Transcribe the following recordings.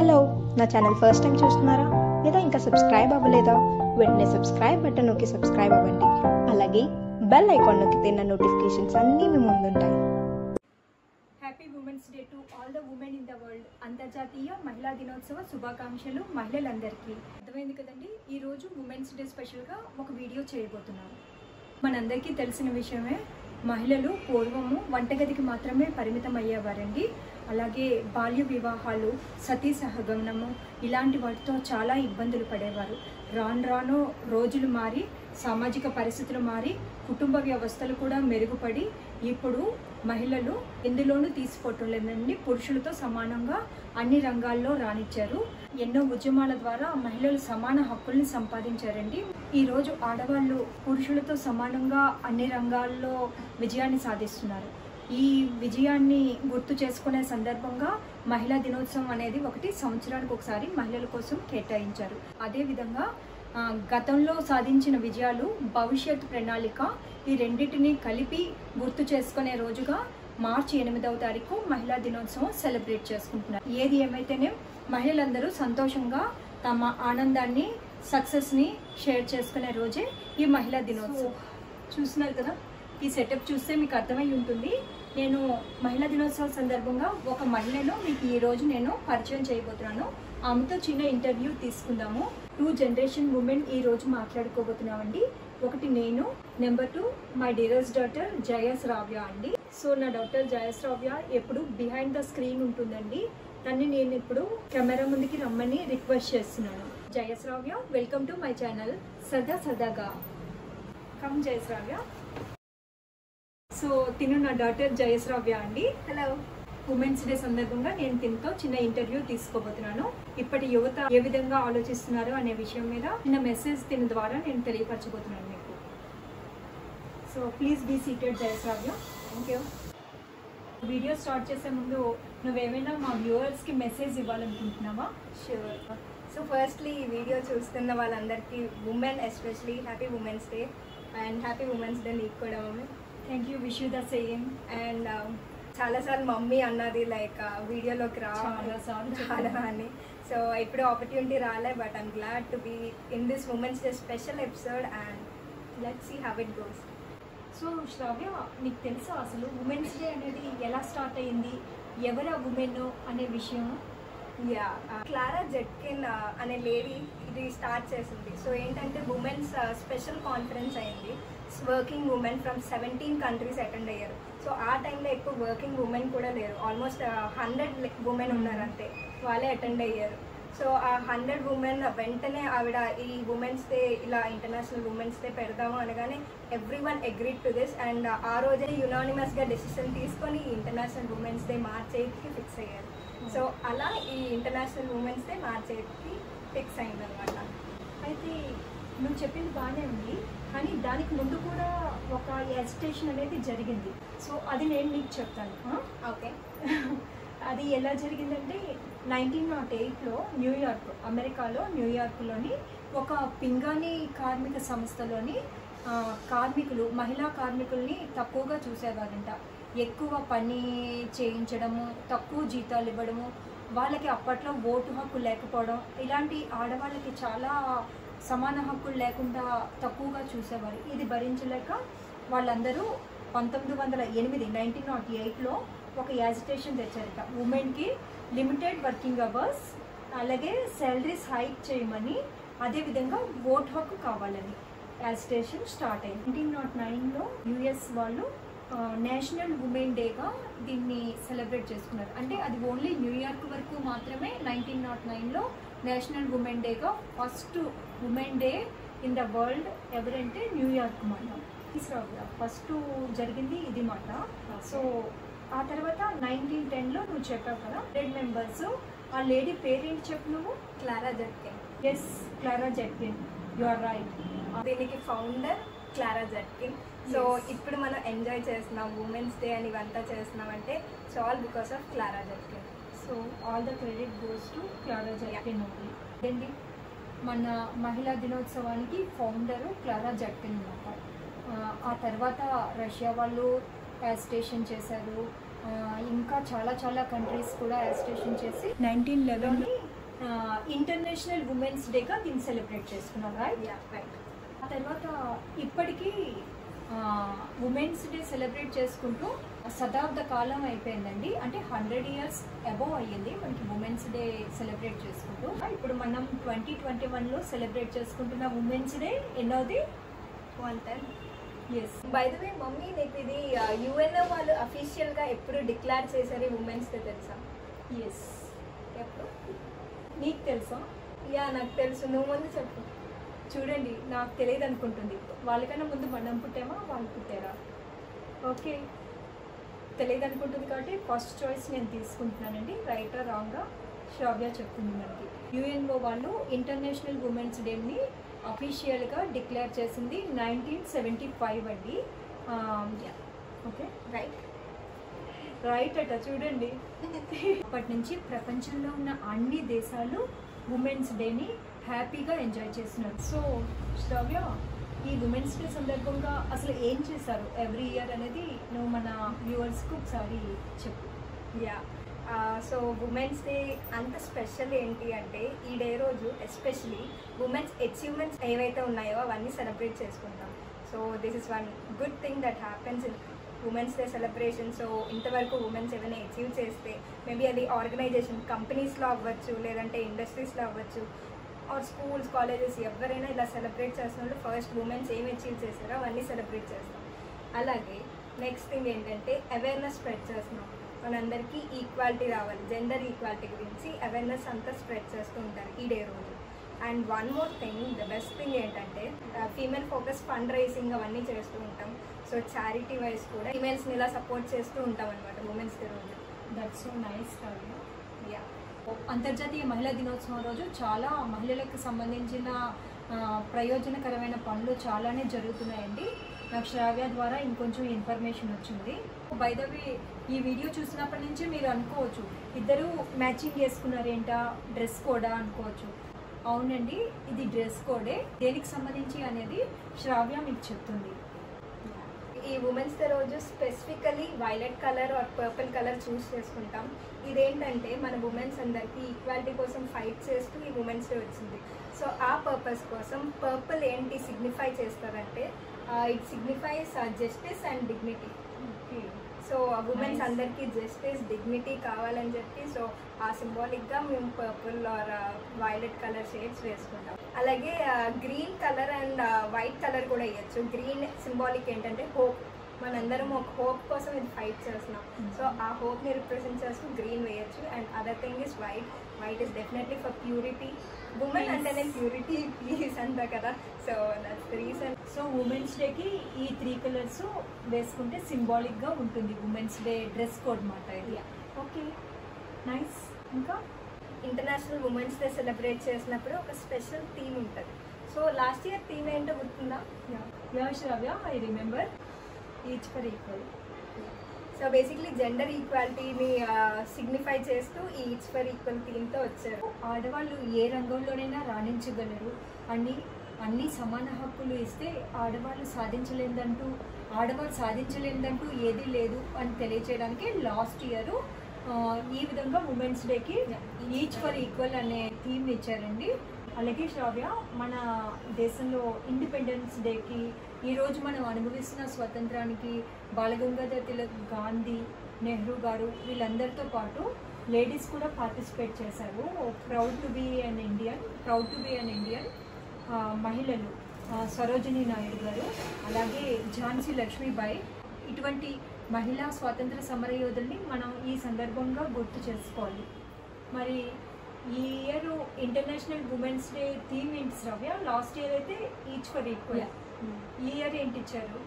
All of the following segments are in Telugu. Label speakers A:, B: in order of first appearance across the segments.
A: హలో నా ఛానల్ ఫస్ట్ టైం చూస్తున్నారా లేదా ఇంకా సబ్స్క్రైబ్ అవ్వలేదా వెంటనే సబ్స్క్రైబ్ బటన్ నొక్కి సబ్స్క్రైబ్ అవ్వండి అలాగే బెల్ ఐకాన్ నొక్కితే నా నోటిఫికేషన్స్ అన్నీ మీ ముందుంటాయి
B: happy women's day to all the women in the world అంతర్జాతీయ మహిళా దినోత్సవ శుభాకాంక్షలు మహిళలందరికీ అర్థమైంది కదండి ఈరోజు ఉమెన్స్ డే స్పెషల్గా ఒక వీడియో చేయబోతున్నాను మనందరికీ తెలిసిన విషయమే మహిళలు పూర్వము వంటగదికి మాత్రమే పరిమితం అయ్యేవారండి అలాగే బాల్య వివాహాలు సతీ సహగమనము ఇలాంటి వాటితో చాలా ఇబ్బందులు పడేవారు రాను రాను రోజులు మారి సామాజిక పరిస్థితులు మారి కుటుంబ వ్యవస్థలు కూడా మెరుగుపడి ఇప్పుడు మహిళలు ఎందులోనూ తీసుకోవటం లేదండి పురుషులతో సమానంగా అన్ని రంగాల్లో రాణించారు ఎన్నో ఉద్యమాల ద్వారా మహిళలు సమాన హక్కుల్ని సంపాదించారండి ఈరోజు ఆడవాళ్ళు పురుషులతో సమానంగా అన్ని రంగాల్లో విజయాన్ని సాధిస్తున్నారు ఈ విజయాన్ని గుర్తు చేసుకునే సందర్భంగా మహిళా దినోత్సవం అనేది ఒకటి సంవత్సరానికి ఒకసారి మహిళల కోసం కేటాయించారు అదేవిధంగా ఆ, గతంలో సాధించిన విజయాలు భవిష్యత్ ప్రణాళిక ఈ రెండింటిని కలిపి గుర్తు చేసుకునే రోజుగా మార్చి ఎనిమిదవ తారీఖు మహిళా దినోత్సవం సెలబ్రేట్ చేసుకుంటున్నారు ఏది ఏమైతేనే మహిళలందరూ సంతోషంగా తమ ఆనందాన్ని సక్సెస్ని షేర్ చేసుకునే రోజే ఈ మహిళా దినోత్సవం చూస్తున్నారు కదా ఈ సెటప్ చూస్తే మీకు అర్థమై ఉంటుంది నేను మహిళా దినోత్సవం సందర్భంగా ఒక మహిళను మీకు ఈ రోజు నేను పరిచయం చేయబోతున్నాను ఆమెతో చిన్న ఇంటర్వ్యూ తీసుకుందాము టూ జనరేషన్ ఉమెన్ ఈ రోజు మాట్లాడుకోబోతున్నామండి ఒకటి నేను number two my dearest daughter Jayasravya అండి సో నా డాక్టర్ జయస్ రావ్య ఎప్పుడు బిహైండ్ ద స్క్రీన్ ఉంటుందండి తన్ని నేను ఇప్పుడు కెమెరా ముందుకి రమ్మని రిక్వెస్ట్ చేస్తున్నాను Jayasravya welcome to my channel సదా సదాగా కమ్ జయస్ రావ్య సో తిను నా డాటర్ జయశ్రావ్య అండి హలో ఉమెన్స్ డే సందర్భంగా నేను తినతో చిన్న ఇంటర్వ్యూ తీసుకోబోతున్నాను ఇప్పటి యువత ఏ విధంగా ఆలోచిస్తున్నారు అనే విషయం మీద చిన్న మెసేజ్ తిన ద్వారా నేను తెలియపరచబోతున్నాను మీకు so please be seated Jayasravya thank you video start చేసే ముందు నువ్వేమైనా మా వ్యూవర్స్కి మెసేజ్ ఇవ్వాలనుకుంటున్నావా
C: షూర్ సో ఫస్ట్లీ ఈ వీడియో చూస్తున్న వాళ్ళందరికీ women especially happy women's day and happy women's day నీకు కూడా mummy
B: thank you wish you the same
C: and చాలాసార్లు మమ్మీ అన్నది లైక్ వీడియోలోకి రా
B: చాలాసార్లు
C: చాలా
B: చెప్పాను.
C: అని సో ఇప్పుడు ఆపర్చునిటీ రాలే but I'm glad to be in this women's day special episode and let see how it goes
B: so Sravya నీకు తెలుసా అసలు ఉమెన్స్ డే అనేది ఎలా స్టార్ట్ అయింది ఎవరు ఆ ఉమెన్ అనే విషయం
C: యా క్లారా జెట్కిన్ అనే లేడీ ఇది స్టార్ట్ చేసింది సో ఏంటంటే ఉమెన్స్ స్పెషల్ కాన్ఫరెన్స్ అయింది working women from seventeen countries attend అయ్యారు సో ఆ టైంలో ఎక్కువ వర్కింగ్ ఉమెన్ కూడా లేరు ఆల్మోస్ట్ హండ్రెడ్ ఉమెన్ ఉన్నారు అంతే వాళ్ళే అటెండ్ అయ్యారు సో ఆ హండ్రెడ్ ఉమెన్ వెంటనే ఆవిడ ఈ ఉమెన్స్ డే ఇలా ఇంటర్నేషనల్ ఉమెన్స్ డే పెడదాము అనగానే every one agreed to this and ఆ రోజే యునానిమస్గా డెసిషన్ తీసుకొని ఈ ఇంటర్నేషనల్ ఉమెన్స్ డే మార్చ్ ఎయిట్కి ఫిక్స్ అయ్యారు సో అలా ఈ ఇంటర్నేషనల్ ఉమెన్స్ డే మార్చ్ ఎయిట్కి ఫిక్స్ అయిందనమాట
B: అయితే నువ్వు చెప్పింది బాగానే ఉంది కానీ దానికి ముందు కూడా ఒక ఎజిటేషన్ అనేది జరిగింది సో అది నేను నీకు చెప్తాను ఆ?
C: ఓకే
B: అది ఎలా జరిగిందంటే నైన్టీన్ నాట్ ఎయిట్లో న్యూయార్క్ అమెరికాలో న్యూయార్క్లోని ఒక పింగాణి కార్మిక సంస్థలోని ఆ, కార్మికులు మహిళా కార్మికుల్ని తక్కువగా చూసేవారంట ఎక్కువ పని చేయించడము తక్కువ జీతాలు ఇవ్వడము వాళ్ళకి అప్పట్లో ఓటు హక్కు లేకపోవడం ఇలాంటి ఆడవాళ్ళకి చాలా సమాన హక్కులు లేకుండా తక్కువగా చూసేవారు ఇది భరించలేక వాళ్ళందరూ పంతొమ్మిది వందల ఎనిమిది నైన్టీన్ నాట్ ఎయిట్లో ఒక యాజిటేషన్ తెచ్చారట ఉమెన్కి లిమిటెడ్ వర్కింగ్ అవర్స్ అలాగే శాలరీస్ హైక్ చేయమని అదేవిధంగా ఓట్ హక్కు కావాలని యాజిటేషన్ స్టార్ట్ అయింది నైన్టీన్ నాట్ నైన్లో యుఎస్ వాళ్ళు నేషనల్ ఉమెన్ డేగా దీన్ని సెలబ్రేట్ చేసుకున్నారు అంటే అది ఓన్లీ న్యూయార్క్ వరకు మాత్రమే నైన్టీన్ నాట్ నైన్లో నేషనల్ ఉమెన్ డేగా first women day in the world ఎవరంటే న్యూయార్క్ మాట ఫస్ట్ జరిగింది ఇది మాట సో ఆ తర్వాత నైన్టీన్ టెన్లో నువ్వు చెప్పావు కదా హండ్రెడ్ మెంబర్స్ ఆ లేడీ పేరేంటి చెప్పు నువ్వు
C: Clara Zetkin
B: yes Clara Zetkin you are right
C: దీనికి founder Clara Zetkin so
B: Yes.
C: ఇప్పుడు మనం ఎంజాయ్ చేస్తున్నాం ఉమెన్స్ డే అని ఇవంతా చేస్తున్నాం అంటే so all because of Clara Zetkin
B: so all the credit goes to Clara Zetkin only ఏంటి మన మహిళా దినోత్సవానికి ఫౌండరు క్లారా జట్కిన్ అనమాట ఆ తర్వాత రష్యా వాళ్ళు స్టేషన్ చేశారు ఆ, ఇంకా చాలా చాలా కంట్రీస్ కూడా స్టేషన్ చేసి నైన్టీన్ లెవెన్లో ఇంటర్నేషనల్ ఉమెన్స్ డేగా దీన్ని సెలబ్రేట్ చేసుకున్నాం రైట్
C: యా రైట్
B: ఆ తర్వాత ఇప్పటికీ ఉమెన్స్ డే సెలబ్రేట్ చేసుకుంటూ శతాబ్ద కాలం అయిపోయిందండి అంటే హండ్రెడ్ ఇయర్స్ అబోవ్ అయ్యింది మనకి ఉమెన్స్ డే సెలబ్రేట్ చేసుకుంటూ ఇప్పుడు మనం ట్వంటీ ట్వంటీ వన్లో సెలబ్రేట్ చేసుకుంటున్న ఉమెన్స్ డే ఎన్నోది
C: one time
B: yes
C: by the way mummy నీకు ఇది యుఎన్ఓ వాళ్ళు అఫీషియల్ గా ఎప్పుడు డిక్లేర్ చేశారు ఉమెన్స్ డే తెలుసా
B: ఎస్
C: ఎప్పుడు
B: నీకు తెలుసా
C: యా నాకు తెలుసు నువ్వు ముందు చెప్పు
B: చూడండి నాకు తెలియదు అనుకుంటుంది వాళ్ళకన్నా ముందు మనం పుట్టామా వాళ్ళు పుట్టారా ఓకే తెలియదు అనుకుంటుంది కాబట్టి ఫస్ట్ చాయిస్ నేను తీసుకుంటున్నానండి రైటా రాంగ్గా శ్రావ్య చెప్తుంది మనకి యుఎన్ఓ వాళ్ళు ఇంటర్నేషనల్ ఉమెన్స్ డేని అఫీషియల్గా డిక్లేర్ చేసింది నైన్టీన్ సెవెంటీ ఫైవ్ అండి ఓకే
C: రైట్
B: రైట్ అట చూడండి అప్పటి నుంచి ప్రపంచంలో ఉన్న అన్ని దేశాలు ఉమెన్స్ డేని హ్యాపీగా ఎంజాయ్ చేస్తున్నారు సో శ్రవ్య ఈ ఉమెన్స్ డే సందర్భంగా అసలు ఏం చేశారు ఎవ్రీ ఇయర్ అనేది నువ్వు మన వ్యూవర్స్కి ఒకసారి చెప్పు
C: యా సో ఉమెన్స్ డే అంత స్పెషల్ ఏంటి అంటే ఈ డే రోజు ఎస్పెషలీ ఉమెన్స్ అచీవ్మెంట్స్ ఏవైతే ఉన్నాయో అవన్నీ సెలబ్రేట్ చేసుకుంటాం so this is one good thing that happens in women's day celebration so ఇంతవరకు ఉమెన్స్ ఏదైనా అచీవ్ చేస్తే మేబీ అది ఆర్గనైజేషన్ కంపెనీస్లో అవ్వచ్చు లేదంటే ఇండస్ట్రీస్లో అవ్వచ్చు ఆర్ స్కూల్స్ కాలేజెస్ ఎవరైనా ఇలా సెలబ్రేట్ చేస్తున్నప్పుడు ఫస్ట్ ఉమెన్స్ ఏం అచీవ్ చేశారో అవన్నీ సెలబ్రేట్ చేస్తాం అలాగే నెక్స్ట్ థింగ్ ఏంటంటే అవేర్నెస్ స్ప్రెడ్ చేస్తున్నాం మనందరికీ ఈక్వాలిటీ రావాలి జెండర్ ఈక్వాలిటీ గురించి అవేర్నెస్ అంతా స్ప్రెడ్ చేస్తూ ఉంటారు ఈ డే రోజు and one more thing the best thing ఏంటంటే ఫీమేల్ ఫోకస్ ఫండ్ రైజింగ్ అవన్నీ చేస్తూ ఉంటాం సో చారిటీ వైజ్ కూడా ఫీమేల్స్ని ఇలా సపోర్ట్ చేస్తూ ఉంటాం అనమాట ఉమెన్స్ డే రోజు
B: that's so nice Sravya
C: yeah
B: అంతర్జాతీయ మహిళా దినోత్సవం రోజు చాలా మహిళలకు సంబంధించిన ఆ, ప్రయోజనకరమైన పనులు చాలానే జరుగుతున్నాయండి నాకు శ్రావ్య ద్వారా ఇంకొంచెం ఇన్ఫర్మేషన్ వచ్చింది బై ద వే ఈ వీడియో చూసినప్పటి నుంచి మీరు అనుకోవచ్చు ఇద్దరు మ్యాచింగ్ చేసుకున్నారేంటా డ్రెస్ కోడా అనుకోవచ్చు అవునండి ఇది డ్రెస్ కోడే దేనికి సంబంధించి అనేది శ్రావ్య మీకు చెప్తుంది
C: ఈ ఉమెన్స్ డే రోజు specifically violet colour or purple colour choose చేసుకుంటాం ఇదేంటంటే మన ఉమెన్స్ అందరికీ ఈక్వాలిటీ కోసం ఫైట్ చేస్తూ ఈ ఉమెన్స్ డే వచ్చింది సో ఆ పర్పస్ కోసం పర్పుల్ ఏంటి సిగ్నిఫై చేస్తారంటే it signifies justice and dignity
B: okay
C: so women's
B: Nice.
C: అందరికీ జస్టిస్ డిగ్నిటీ కావాలని చెప్పి సో ఆ సింబాలిక్ గా మేము purple or violet colour shades వేసుకుంటాం అలాగే green colour and white colour కూడా వేయచ్చు గ్రీన్ సింబాలిక్ ఏంటంటే హోప్ మనందరం ఒక హోప్ కోసం ఇది ఫైట్ చేస్తున్నాం
B: Hmm.
C: సో ఆ హోప్ ని రిప్రజెంట్ చేస్తూ గ్రీన్ వేయచ్చు and other thing is white white is definitely for purity women
B: Peace.
C: అంటేనే ప్యూరిటీ పీస్ అంతా కదా so that's the reason
B: so women's డేకి ఈ త్రీ కలర్స్ వేసుకుంటే సింబాలిక్ గా ఉంటుంది ఉమెన్స్ డే డ్రెస్ కోడ్ మాట ఇది
C: Yeah.
B: ఓకే నైస్ ఇంకా
C: ఇంటర్నేషనల్ ఉమెన్స్ డే సెలబ్రేట్ చేసినప్పుడు ఒక స్పెషల్ థీమ్ ఉంటుంది సో లాస్ట్ ఇయర్ థీమ్ ఏంటో గుర్తుందా
B: yeah Sravya I remember each for equal
C: so basically gender ఈక్వాలిటీని సిగ్నిఫై చేస్తూ ఈ ఈచ్ ఫర్ ఈక్వల్ థీమ్తో వచ్చారు
B: ఆడవాళ్ళు ఏ రంగంలోనైనా రాణించగలరు అన్ని అన్ని సమాన హక్కులు ఇస్తే ఆడవాళ్ళు సాధించలేదంటూ ఆడవాళ్ళు సాధించలేదంటూ ఏదీ లేదు అని తెలియజేయడానికి లాస్ట్ ఇయర్ ఈ విధంగా ఉమెన్స్ డేకి ఈచ్ ఫర్ ఈక్వల్ అనే థీమ్ ఇచ్చారండి అలాగే శ్రావ్య మన దేశంలో ఇండిపెండెన్స్ డేకి ఈరోజు మనం అనుభవిస్తున్న స్వతంత్రానికి బాలగంగాధర్ తిలక్ గాంధీ నెహ్రూ గారు వీళ్ళందరితో పాటు లేడీస్ కూడా పార్టిసిపేట్ చేశారు proud to be an Indian proud to be an Indian మహిళలు ఆ, సరోజినీ నాయుడు గారు అలాగే ఝాన్సీ లక్ష్మీబాయి ఇటువంటి మహిళా స్వాతంత్ర సమరయోధుల్ని మనం ఈ సందర్భంగా గుర్తు చేసుకోవాలి మరి ఈ year international women's day theme ఏంటి శ్రవ్య లాస్ట్ ఇయర్ అయితే ఈచ్ ఫర్ ఈక్వల్
C: Yeah.
B: ఈ ఇయర్ ఏంటి ఇచ్చారు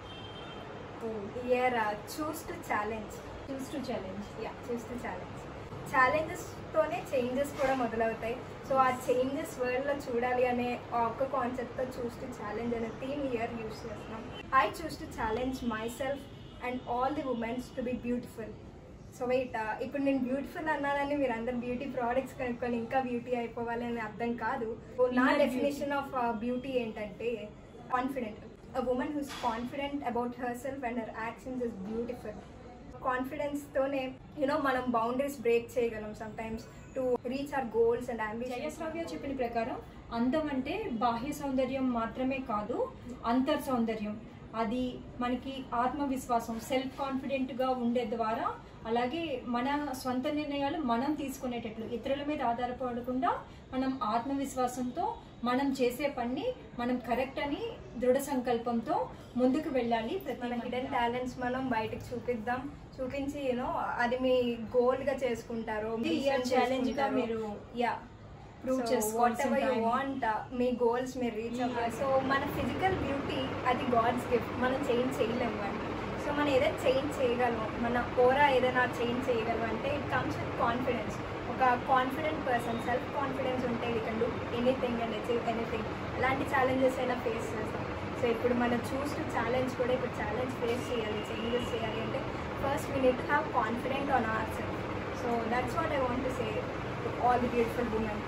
C: year choose to challenge
B: choose to challenge
C: yeah choose to challenge challenges తోనే చేంజెస్ కూడా మొదలవుతాయి సో ఆ చేంజెస్ వరల్డ్ లో చూడాలి అనే ఆ ఒక్క కాన్సెప్ట్ తో చూస్ టు ఛాలెంజ్ అనే థీమ్ ఇయర్ యూస్ చేస్తున్నాం I choose to challenge myself and all the women's to be beautiful so wait ఇప్పుడు నేను బ్యూటిఫుల్ అన్నానని మీరు అందరు బ్యూటీ ప్రోడక్ట్స్ కనుక్కొని ఇంకా బ్యూటీ అయిపోవాలి అని అర్థం కాదు So, నా
B: Inner beauty.
C: Definition of beauty ఏంటంటే confident a woman who's confident about herself and her actions is beautiful confidence తో దాంట్లోనే యూనో మనం బౌండరీస్ బ్రేక్ చేయగలం sometimes to reach our goals and ambitions
B: Jayashravya చెప్పిన ప్రకారం అందం అంటే బాహ్య సౌందర్యం మాత్రమే కాదు అంతర్ సౌందర్యం అది మనకి ఆత్మవిశ్వాసం సెల్ఫ్ కాన్ఫిడెంట్ గా ఉండే ద్వారా అలాగే మన స్వంత నిర్ణయాలు మనం తీసుకునేటట్లు ఇతరుల మీద ఆధారపడకుండా మనం ఆత్మవిశ్వాసంతో మనం చేసే పని మనం కరెక్ట్ అని దృఢ సంకల్పంతో ముందుకు వెళ్ళాలి ప్రతి
C: మన హిడెన్
B: మహిళ.
C: టాలెంట్స్ మనం బయటకు చూపిద్దాం చూపించి యూనో అది మీ గోల్ గా చేసుకుంటారు
B: ఇది year challenge గా మీరు
C: యా
B: prove
C: వాట్
B: చేసుకోవాల్సిన
C: ఎవర్ యూ
B: time.
C: వాంట్ మీ గోల్స్ మీరు రీచ్ అవ్వాలి సో మన ఫిజికల్ బ్యూటీ అది గాడ్స్ గిఫ్ట్ మనం చేంజ్ చేయలేము అని సో మనం ఏదైనా చేంజ్ చేయగలం మన ఓరా ఏదైనా చేంజ్ చేయగలం అంటే ఇట్ కమ్స్ విత్ కాన్ఫిడెన్స్ ఒక కాన్ఫిడెంట్ పర్సన్ సెల్ఫ్ కాన్ఫిడెన్స్ ఉంటే we can do anything and achieve anything ఎలాంటి ఛాలెంజెస్ అయినా ఫేస్ చేస్తాం సో ఇప్పుడు మనం చూస్తూ ఛాలెంజ్ కూడా ఇప్పుడు ఛాలెంజ్ ఫేస్ చేయాలి చేంజెస్ చేయాలి అంటే first we need have confident on ourself so that's what I want to say all the beautiful women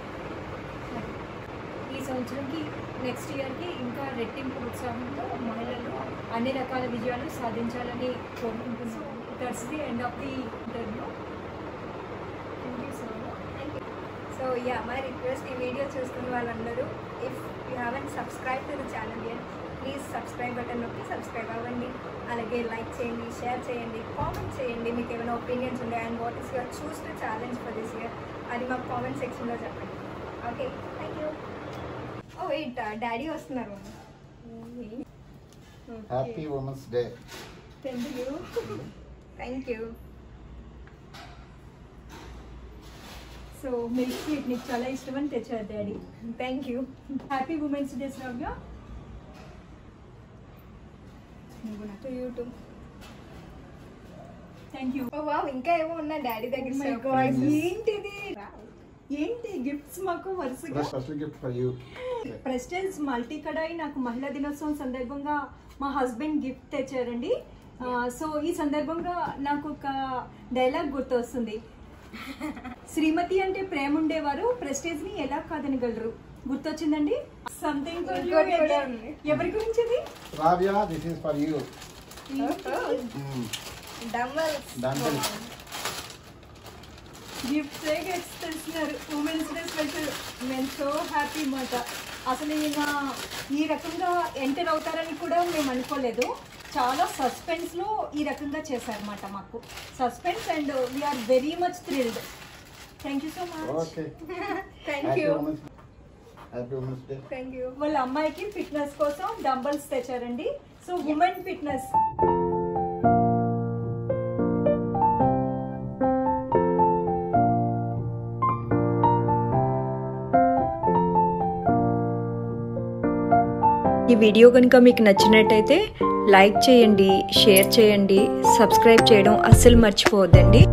B: ఈ సంవత్సరంకి నెక్స్ట్ ఇయర్కి ఇంకా రెట్టింపు ఉత్సాహంతో మహిళలు అన్ని రకాల విజయాలు సాధించాలని కోరుకుంటున్నాను that's the end of the interview thank you so much
C: so yeah my request ఈ వీడియో చూస్తున్న వాళ్ళందరూ if you haven't subscribe to the channel యన్ ప్లీజ్ సబ్స్క్రైబ్ బటన్ నొక్కి సబ్స్క్రైబ్ అవ్వండి అలాగే లైక్ చేయండి షేర్ చేయండి కామెంట్ చేయండి మీకు ఏమైనా ఒపీనియన్స్ ఉండే and what is your choose the challenge for this year అది మాకు కామెంట్ సెక్షన్లో చెప్పండి okay thank you oh wait daddy వస్తున్నారు
D: happy women's day
C: thank you thank you
B: so milk sweet నీకు చాలా ఇష్టమని తెచ్చారు daddy
C: thank you
B: happy women's day Shravya
C: to YouTube
B: thank you
C: oh wow ఇంకా ఏమో ఉన్నా డాడీ దగ్గర
B: మై
C: surprise.
B: గాడ్ ఏంటిది ఏంటి గిఫ్ట్స్ మాకు వరుసగా
D: special gift for you
B: Prestige multi kadai నాకు మహిళా దినోత్సవం సందర్భంగా మా హస్బెండ్ గిఫ్ట్ తెచ్చారండి ఆ, సో ఈ సందర్భంగా నాకు ఒక డైలాగ్ గుర్తొస్తుంది శ్రీమతి అంటే ప్రేమ ఉండేవారు ప్రెస్టేజ్ ని ఎలా కాదనగలరు గుర్తొచ్చిందండి సంథింగ్
C: ఇంకోటి కూడా ఉంది.
B: ఎవరి గురించి ఇది
D: రావ్య this is for you
C: Dumbbells.
D: Dumbbells.
B: Gifts gifts తెస్తున్నారు ఉమెన్స్ డే స్పెషల్ మేము సో హ్యాపీ మాట అసలు ఈయన ఈ రకంగా ఎంటర్ అవుతారని కూడా మేము అనుకోలేదు చాలా సస్పెన్స్ లో ఈ రకంగా చేశారన్నమాట మాకు suspense and we're very much thrilled thank you so much
D: okay
C: Thank
D: happy
C: you.
D: Women's happy women's day
C: Thank you.
B: వాళ్ళ అమ్మాయికి ఫిట్నెస్ కోసం డంబల్స్ తెచ్చారండి సో ఉమెన్ ఫిట్నెస్
E: ఈ వీడియో కనుక మీకు నచ్చినట్టయితే లైక్ చేయండి షేర్ చేయండి సబ్స్క్రైబ్ చేయడం అస్సలు మర్చిపోవద్దండి